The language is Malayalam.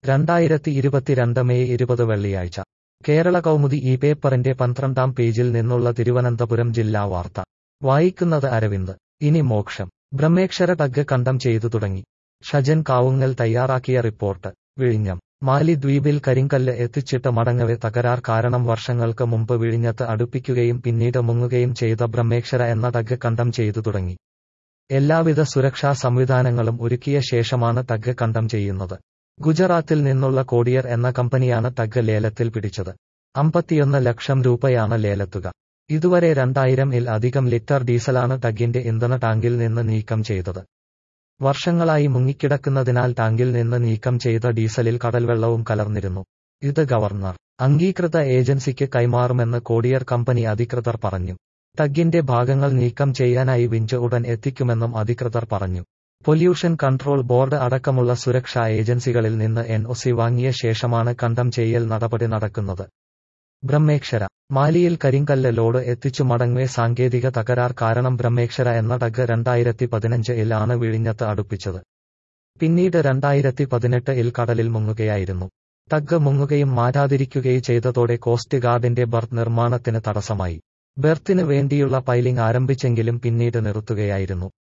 രണ്ടായിരത്തി ഇരുപത്തിരണ്ട് മെയ് ഇരുപത് വെള്ളിയാഴ്ച കേരള കൗമുദി ഈ പേപ്പറിന്റെ പന്ത്രണ്ടാം പേജിൽ നിന്നുള്ള തിരുവനന്തപുരം ജില്ലാ വാർത്ത വായിക്കുന്നത് അരവിന്ദ് ഇനി മോക്ഷം ബ്രഹ്മേക്ഷര ടഗ് കണ്ടം ചെയ്തു തുടങ്ങി ഷജൻ കാവുങ്ങൽ തയ്യാറാക്കിയ റിപ്പോർട്ട് വിഴിഞ്ഞം മാലിദ്വീപിൽ കരിങ്കല്ല് എത്തിച്ചിട്ട് മടങ്ങവെ തകരാർ കാരണം വർഷങ്ങൾക്ക് മുമ്പ് വിഴിഞ്ഞത്ത് അടുപ്പിക്കുകയും പിന്നീട് മുങ്ങുകയും ചെയ്ത ബ്രഹ്മേക്ഷര എന്ന ടഗ് കണ്ടം ചെയ്തു തുടങ്ങി എല്ലാവിധ സുരക്ഷാ സംവിധാനങ്ങളും ഒരുക്കിയ ശേഷമാണ് ടഗ് കണ്ടം ചെയ്യുന്നത് ഗുജറാത്തിൽ നിന്നുള്ള കോഡിയർ എന്ന കമ്പനിയാണ് ടഗ് ലേലത്തിൽ പിടിച്ചത് അമ്പത്തിയൊന്ന് ലക്ഷം രൂപയാണ് ലേലത്തുക ഇതുവരെ രണ്ടായിരം ഇൽ അധികം ലിറ്റർ ഡീസലാണ് ടഗിന്റെ ഇന്ധന ടാങ്കിൽ നിന്ന് നീക്കം ചെയ്തത് വർഷങ്ങളായി മുങ്ങിക്കിടക്കുന്നതിനാൽ ടാങ്കിൽ നിന്ന് നീക്കം ചെയ്ത ഡീസലിൽ കടൽവെള്ളവും കലർന്നിരുന്നു ഇത് ഗവർണർ അംഗീകൃത ഏജൻസിക്ക് കൈമാറുമെന്ന് കോഡിയർ കമ്പനി അധികൃതർ പറഞ്ഞു ടഗിന്റെ ഭാഗങ്ങൾ നീക്കം ചെയ്യാനായി വിഞ്ച് ഉടൻ എത്തിക്കുമെന്നും അധികൃതർ പറഞ്ഞു പൊല്യൂഷൻ കൺട്രോൾ ബോർഡ് അടക്കമുള്ള സുരക്ഷാ ഏജൻസികളിൽ നിന്ന് എൻ വാങ്ങിയ ശേഷമാണ് കണ്ടം ചെയ്യൽ നടപടി നടക്കുന്നത് ബ്രഹ്മേക്ഷര മാലിയിൽ കരിങ്കല്ല് ലോഡ് എത്തിച്ചു മടങ്ങവേ സാങ്കേതിക തകരാർ കാരണം ബ്രഹ്മേക്ഷര എന്ന ടഗ് രണ്ടായിരത്തി പതിനഞ്ച് ഇൽ ആണ് വിഴിഞ്ഞത്ത് അടുപ്പിച്ചത് പിന്നീട് രണ്ടായിരത്തി പതിനെട്ട് ഇൽ കടലിൽ മുങ്ങുകയായിരുന്നു ടഗ് മുങ്ങുകയും മാറ്റാതിരിക്കുകയും ചെയ്തതോടെ കോസ്റ്റ് ഗാർഡിന്റെ ബർത്ത് നിർമ്മാണത്തിന് തടസ്സമായി ബെർത്തിന് വേണ്ടിയുള്ള പൈലിംഗ് ആരംഭിച്ചെങ്കിലും പിന്നീട് നിർത്തുകയായിരുന്നു